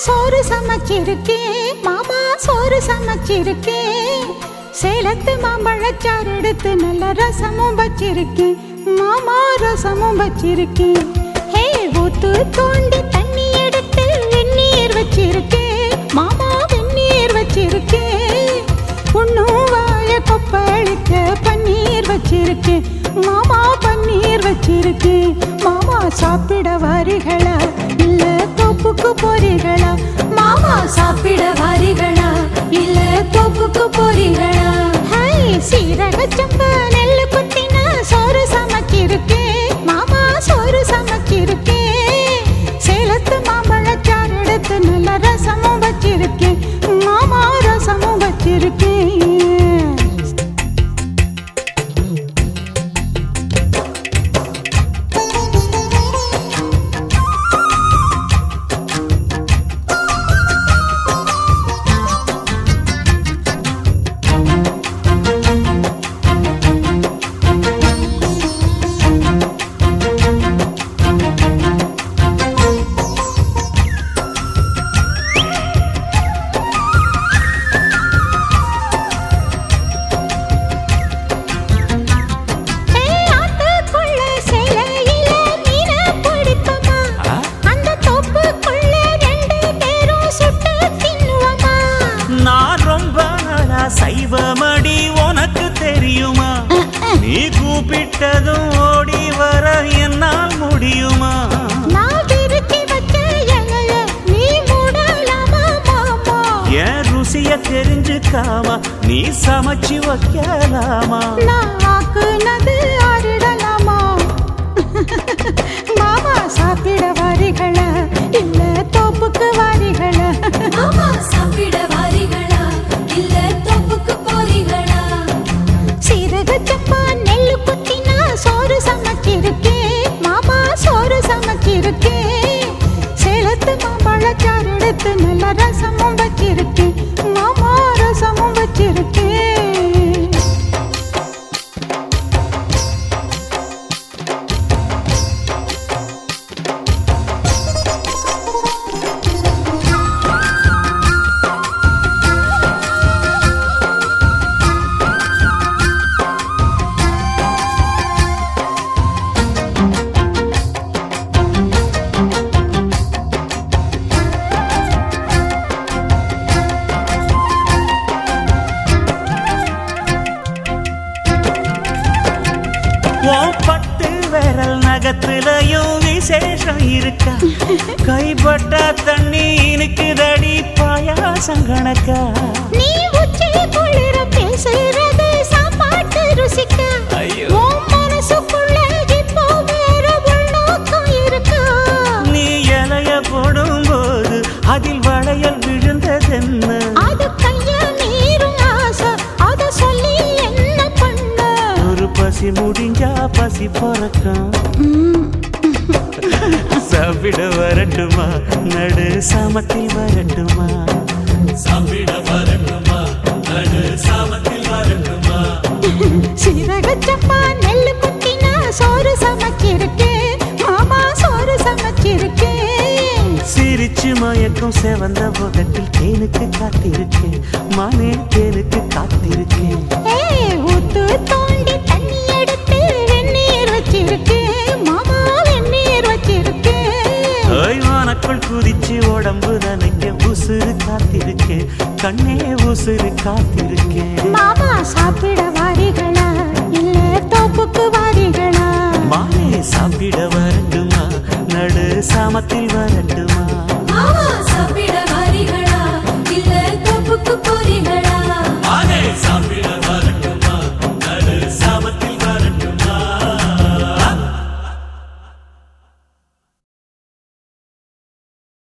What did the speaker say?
சோறு சமைச்சிருக்கேன் மாமா சோறு சமைச்சிருக்கேன் சேலத்து மாம்பழச்சாறு எடுத்து நல்ல ரசமும் வச்சிருக்கேன் மாமா ரசமும் வச்சிருக்கேன் ஹே ஊத்து தோண்டி தண்ணி எடுத்து வெந்நீர் வச்சிருக்கேன் மாமா வெந்நீர் வச்சிருக்கேன் பொண்ணும் வாய கொப்பளிக்க பன்னீர் வச்சிருக்கேன் மாமா பன்னீர் வச்சிருக்கேன் மாமா சாப்பிட வாரிகளா இல்ல தோப்புக்கு போறீங்களா மாமா சாப்பிட வாரிகளா இல்ல தோப்புக்கு போறீங்களா ஹாய் சீரக சம்பா நெல்லு குத்தினா சோறு சமைச்சிருக்கேன் மாமா சோறு சமைச்சிருக்கேன் சேலத்து மாம்பழச்சாறு எடுத்து நல்ல ரசமும் வச்சிருக்கேன் மாமா ரசமும் வச்சிருக்கேன் ஏய், ஆத்துக்குள்ள சேலையில மீனை பிடிப்போமா? ஆ? அந்த தோப்புக்குள்ள ரெண்டு பேரும் சுட்டு தின்னுவோமா? நான் ரொம்ப நாளா சைவமடி உனக்கு தெரியுமா நீ கூப்பிட்டதும் ஓடி வர என்னால் முடியுமா நான் விரிச்சி வச்ச இலைய நீ மூடலாமா, மாமா? என் ருசிய தெரிஞ்சுக்காம நீ சமைச்சு வைக்கலாமா நான் ஆக்குனது ஆறிடலாமா? மாமா சாப்பிட வாரிகளா இல்ல தோப்புக்கு வாரிகளா மாமா சாப்பிட வாரீங்களா இல்ல தோப்புக்கு போறீங்களா சீரக சம்பா நெல்லு குத்தினா சோறு சமைச்சிருக்கேன் மாமா சோறு சமைச்சிருக்கேன் சேலத்து மாம்பழச்சாறு எடுத்து நல்ல ரசமும் வச்சிருக்கேன் மாமா ரசமும் வச்சிருக்கேன் உன் பட்டு விரல் நகத்துலயும் விசேஷம் இருக்கா கைப்பட்ட தண்ணி இனிக்குதடி பாயாசம் கணக்கா நீ உச்சி குளிர பேசுறது சாப்பாட்டு ருசிக்க ஐயோ. உன் மனசுக்குள்ள இப்போ வேற உள்நோக்கம் இருக்கா நீ இலைய போடும்போது அதில் வளையல் விழுந்ததென்ன அது கைய மீறும் ஆசை அத சொல்லி என்ன பண்ண ஒரு பசி முடிஞ்சா பசி பிறக்கும் சாப்பிட வரட்டுமா நடு சாமத்தில் வரட்டுமா சாப்பிட வரட்டுமா நடு சாமத்தில் வரட்டுமா சீரக சப்பா நெல்லு குத்தினா சோறு சமைச்சிருக்கேன் மாமா சோறு சமைச்சிருக்கேன் சிரிச்சு மயக்கும் செவந்த முகத்தில் தேனுக்கு காத்திருக்கேன் மானே தேனுக்கு காத்திருக்கேன் ஏய் ஊத்து தோண்டி தண்ணி எடுத்து வெந்நீர் வச்சிருக்கேன் மாமா வெந்நீர் வச்சிருக்கேன் ஓய்வானக்குள் குதிச்சு உடம்பு நனைக்க உசுறு காத்திருக்கேன் கண்ணே உசுறு காத்திருக்கேன் மாமா சாப்பிட வாரிகளா இல்ல தோப்புக்கு வாரிகளா மானே சாப்பிட வரட்டுமா நடு சாமத்தில் வரட்டுமா மாமா சாப்பிட